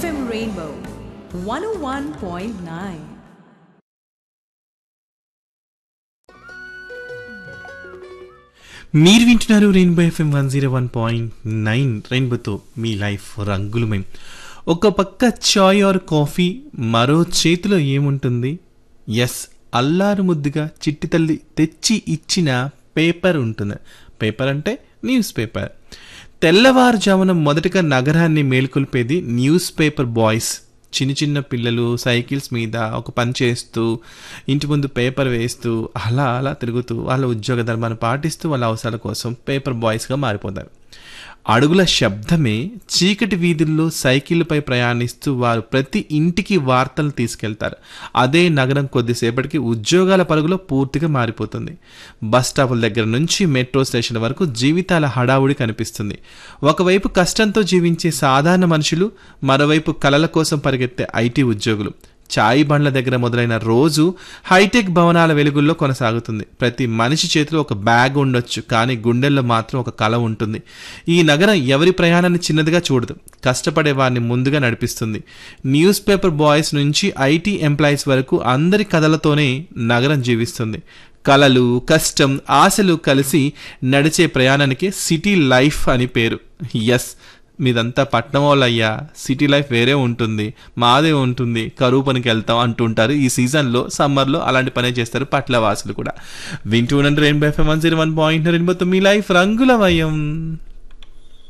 FM Rainbow 101.9. మీరు వింటున్నారు rainbow FM one zero one point nine రెయిన్బోతో మీ లైఫ్ రంగులమయం ఒక పక్క చాయ్ ఆర్ కాఫీ మరో చేతిలో ఏముంటుంది ఎస్ అల్లారు ముద్దుగా చిట్టి తల్లి తెచ్చి ఇచ్చిన పేపర్ ఉంటుంది పేపర్ అంటే న్యూస్ పేపర్ తెల్లవారుజామున మొదటగా నగరాన్ని మేల్కొల్పేది న్యూస్ పేపర్ బాయ్స్ చిన్న చిన్న పిల్లలు సైకిల్స్ మీద ఒక పని చేస్తూ ఇంటి ముందు పేపర్ వేస్తూ అలా అలా తిరుగుతూ వాళ్ళ ఉద్యోగ ధర్మాన్ని పాటిస్తూ వాళ్ళ అవసరాల కోసం పేపర్ బాయ్స్గా మారిపోతారు అడుగుల శబ్దమే చీకటి వీధుల్లో సైకిల్పై ప్రయాణిస్తూ వారు ప్రతి ఇంటికి వార్తలు తీసుకెళ్తారు అదే నగరం కొద్దిసేపటికి ఉద్యోగాల పరుగులో పూర్తిగా మారిపోతుంది బస్ స్టాపుల దగ్గర నుంచి మెట్రో స్టేషన్ వరకు జీవితాల హడావుడి కనిపిస్తుంది ఒకవైపు కష్టంతో జీవించే సాధారణ మనుషులు మరోవైపు కలల కోసం పరిగెత్తే ఐటీ ఉద్యోగులు చాయ్ బండ్ల దగ్గర మొదలైన రోజు హైటెక్ భవనాల వెలుగుల్లో కొనసాగుతుంది ప్రతి మనిషి చేతిలో ఒక బ్యాగ్ ఉండొచ్చు కానీ గుండెల్లో మాత్రం ఒక కళ ఉంటుంది ఈ నగరం ఎవరి ప్రయాణాన్ని చిన్నదిగా చూడదు కష్టపడే వారిని ముందుగా నడిపిస్తుంది న్యూస్ పేపర్ బాయ్స్ నుంచి ఐటీ ఎంప్లాయీస్ వరకు అందరి కథలతోనే నగరం జీవిస్తుంది కళలు కష్టం ఆశలు కలిసి నడిచే ప్రయాణానికి సిటీ లైఫ్ అని పేరు ఎస్ మీదంతా పట్నం వాళ్ళు అయ్యా సిటీ లైఫ్ వేరే ఉంటుంది మాదే ఉంటుంది కరువు పనికి వెళ్తాం అంటుంటారు ఈ సీజన్లో సమ్మర్లో అలాంటి పనే చేస్తారు పట్ల వాసులు కూడా వింటూ ఉండండి rainbow FM one zero one point రెయిన్బోతో మీ లైఫ్ రంగులమయం